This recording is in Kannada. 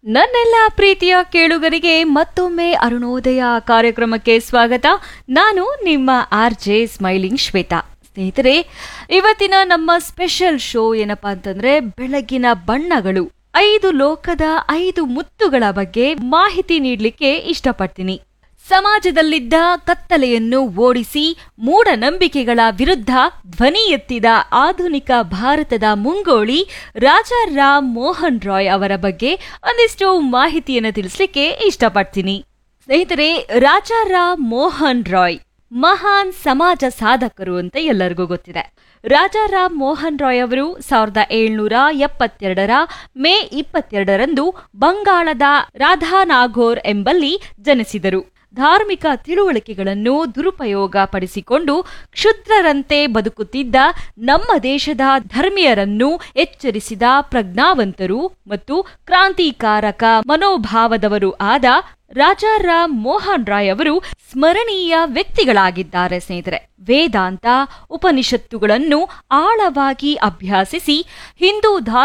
ನನ್ನೆಲ್ಲ ಪ್ರೀತಿಯ ಕೇಳುಗರಿಗೆ ಮತ್ತೊಮ್ಮೆ ಅರುಣೋದಯ ಕಾರ್ಯಕ್ರಮಕ್ಕೆ ಸ್ವಾಗತ ನಾನು ನಿಮ್ಮ ಆರ್ ಜೆ ಸ್ಮೈಲಿಂಗ್ ಶ್ವೇತಾ ಸ್ನೇಹಿತರೆ ಇವತ್ತಿನ ನಮ್ಮ ಸ್ಪೆಷಲ್ ಶೋ ಏನಪ್ಪಾ ಅಂತಂದ್ರೆ ಬೆಳಗಿನ ಬಣ್ಣಗಳು ಐದು ಲೋಕದ ಐದು ಮುತ್ತುಗಳ ಬಗ್ಗೆ ಮಾಹಿತಿ ನೀಡಲಿಕ್ಕೆ ಇಷ್ಟಪಡ್ತೀನಿ ಸಮಾಜದಲ್ಲಿದ್ದ ಕತ್ತಲೆಯನ್ನು ಓಡಿಸಿ ಮೂಢನಂಬಿಕೆಗಳ ವಿರುದ್ಧ ಧ್ವನಿ ಎತ್ತಿದ ಆಧುನಿಕ ಭಾರತದ ಮುಂಗೋಳಿ ರಾಜಾ ರಾಮ್ ಮೋಹನ್ ರಾಯ್ ಅವರ ಬಗ್ಗೆ ಒಂದಿಷ್ಟು ಮಾಹಿತಿಯನ್ನು ತಿಳಿಸ್ಲಿಕ್ಕೆ ಇಷ್ಟಪಡ್ತೀನಿ ಸ್ನೇಹಿತರೆ ರಾಜಾ ರಾಮ್ ಮೋಹನ್ ರಾಯ್ ಮಹಾನ್ ಸಮಾಜ ಸಾಧಕರು ಅಂತ ಎಲ್ಲರಿಗೂ ಗೊತ್ತಿದೆ ರಾಜಾ ರಾಮ್ ಮೋಹನ್ ರಾಯ್ ಅವರು ಸಾವಿರದ ಏಳ್ನೂರ ಎಪ್ಪತ್ತೆರಡರ ಮೇ ಇಪ್ಪತ್ತೆರಡರಂದು ಬಂಗಾಳದ ರಾಧಾನಾಘೋರ್ ಎಂಬಲ್ಲಿ ಜನಿಸಿದರು ಧಾರ್ಮಿಕ ತಿಳುವಳಿಕೆಗಳನ್ನು ದುರುಪಯೋಗ ಪಡಿಸಿಕೊಂಡು ಕ್ಷುದ್ರರಂತೆ ಬದುಕುತ್ತಿದ್ದ ನಮ್ಮ ದೇಶದ ಧರ್ಮೀಯರನ್ನು ಎಚ್ಚರಿಸಿದ ಪ್ರಜ್ಞಾವಂತರು ಮತ್ತು ಕ್ರಾಂತಿಕಾರಕ ಮನೋಭಾವದವರು ಆದ ರಾಜಾರಾಮ್ ಮೋಹನ್ ರಾಯ್ ಅವರು ಸ್ಮರಣೀಯ ವ್ಯಕ್ತಿಗಳಾಗಿದ್ದಾರೆ ಸ್ನೇಹಿತರೆ ವೇದಾಂತ ಉಪನಿಷತ್ತುಗಳನ್ನು ಆಳವಾಗಿ ಅಭ್ಯಾಸಿಸಿ ಹಿಂದೂ